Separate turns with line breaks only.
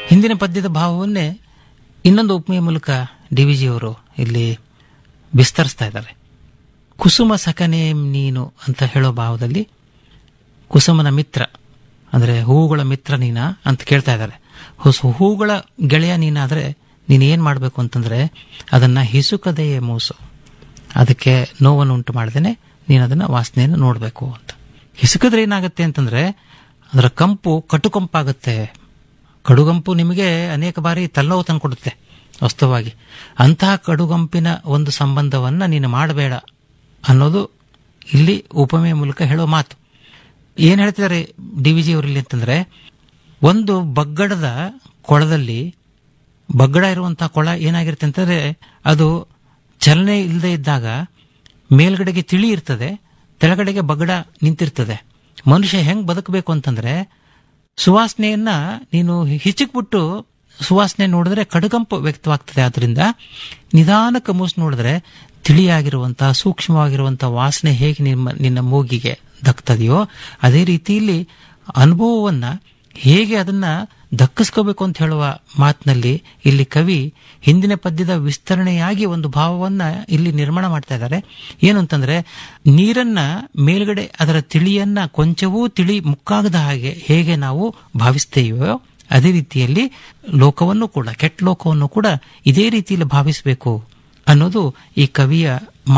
ಹಿಂದಿನ ಪದ್ಯದ ಭಾವವನ್ನೇ ಇನ್ನೊಂದು ಉಪಮೆಯ ಮೂಲಕ ಡಿ ವಿ ಜಿಯವರು ಇಲ್ಲಿ ವಿಸ್ತರಿಸ್ತಾ ಇದ್ದಾರೆ ಕುಸುಮ ಸಕನೆ ನೀನು ಅಂತ ಹೇಳೋ ಭಾವದಲ್ಲಿ ಕುಸುಮನ ಮಿತ್ರ ಅಂದ್ರೆ ಹೂವುಗಳ ಮಿತ್ರ ನೀನ ಅಂತ ಕೇಳ್ತಾ ಇದ್ದಾರೆ ಹೊಸ ಹೂಗಳ ಗೆಳೆಯ ನೀನಾದ್ರೆ ನೀನು ಏನ್ ಮಾಡಬೇಕು ಅಂತಂದ್ರೆ ಅದನ್ನ ಹಿಸುಕದೆಯೇ ಮೂಸು ಅದಕ್ಕೆ ನೋವನ್ನು ಉಂಟು ಮಾಡ್ದೇನೆ ನೀನು ಅದನ್ನ ವಾಸನೆಯನ್ನು ನೋಡಬೇಕು ಅಂತ ಹಿಸುಕಿದ್ರೆ ಏನಾಗುತ್ತೆ ಅಂತಂದ್ರೆ ಅದರ ಕಂಪು ಕಟುಕಂಪಾಗುತ್ತೆ ಕಡುಗಂಪು ನಿಮಗೆ ಅನೇಕ ಬಾರಿ ತಲ್ಲೋವು ತಂದ್ಕೊಡುತ್ತೆ ವಾಸ್ತವವಾಗಿ ಅಂತಹ ಕಡುಗಂಪಿನ ಒಂದು ಸಂಬಂಧವನ್ನ ನೀನು ಮಾಡಬೇಡ ಅನ್ನೋದು ಇಲ್ಲಿ ಉಪಮೆಯ ಮೂಲಕ ಹೇಳೋ ಮಾತು ಏನ್ ಹೇಳ್ತಿದ್ದಾರೆ ಡಿ ವಿ ಜಿ ಅವರಲ್ಲಿ ಅಂತಂದ್ರೆ ಒಂದು ಬಗ್ಗಡದ ಕೊಳದಲ್ಲಿ ಬಗ್ಗಡ ಇರುವಂತಹ ಕೊಳ ಏನಾಗಿರುತ್ತೆ ಅಂತಂದ್ರೆ ಅದು ಚಲನೆ ಇಲ್ಲದೆ ಇದ್ದಾಗ ಮೇಲ್ಗಡೆಗೆ ತಿಳಿ ಇರ್ತದೆ ತೆಳಗಡೆಗೆ ಬಗ್ಗಡ ನಿಂತಿರ್ತದೆ ಮನುಷ್ಯ ಹೆಂಗ್ ಬದುಕಬೇಕು ಅಂತಂದ್ರೆ ಸುವಾಸನೆಯನ್ನ ನೀನು ಹಿಚಕ್ಬಿಟ್ಟು ಸುವಾಸನೆ ನೋಡಿದ್ರೆ ಕಡುಗಂಪು ವ್ಯಕ್ತವಾಗ್ತದೆ ಆದ್ರಿಂದ ನಿಧಾನಕ್ಕೆ ಮೂಸು ನೋಡಿದ್ರೆ ತಿಳಿಯಾಗಿರುವಂತಹ ಸೂಕ್ಷ್ಮವಾಗಿರುವಂತಹ ವಾಸನೆ ಹೇಗೆ ನಿಮ್ಮ ನಿನ್ನ ಮೂಗಿಗೆ ದಕ್ತದೆಯೋ ಅದೇ ರೀತಿಯಲ್ಲಿ ಅನುಭವವನ್ನ ಹೇಗೆ ಅದನ್ನ ದಕ್ಕಿಸ್ಕೋಬೇಕು ಅಂತ ಹೇಳುವ ಮಾತಿನಲ್ಲಿ ಇಲ್ಲಿ ಕವಿ ಹಿಂದಿನ ಪದ್ಯದ ವಿಸ್ತರಣೆಯಾಗಿ ಒಂದು ಭಾವವನ್ನ ಇಲ್ಲಿ ನಿರ್ಮಾಣ ಮಾಡ್ತಾ ಇದ್ದಾರೆ ಏನು ಅಂತಂದ್ರೆ ನೀರನ್ನ ಮೇಲ್ಗಡೆ ಅದರ ತಿಳಿಯನ್ನ ಕೊಂಚವೂ ತಿಳಿ ಮುಕ್ಕಾಗದ ಹಾಗೆ ಹೇಗೆ ನಾವು ಭಾವಿಸ್ತೇವೆಯೋ ಅದೇ ರೀತಿಯಲ್ಲಿ ಲೋಕವನ್ನು ಕೂಡ ಕೆಟ್ಟ ಲೋಕವನ್ನು ಕೂಡ ಇದೇ ರೀತಿಯಲ್ಲಿ ಭಾವಿಸಬೇಕು ಅನ್ನೋದು ಈ ಕವಿಯ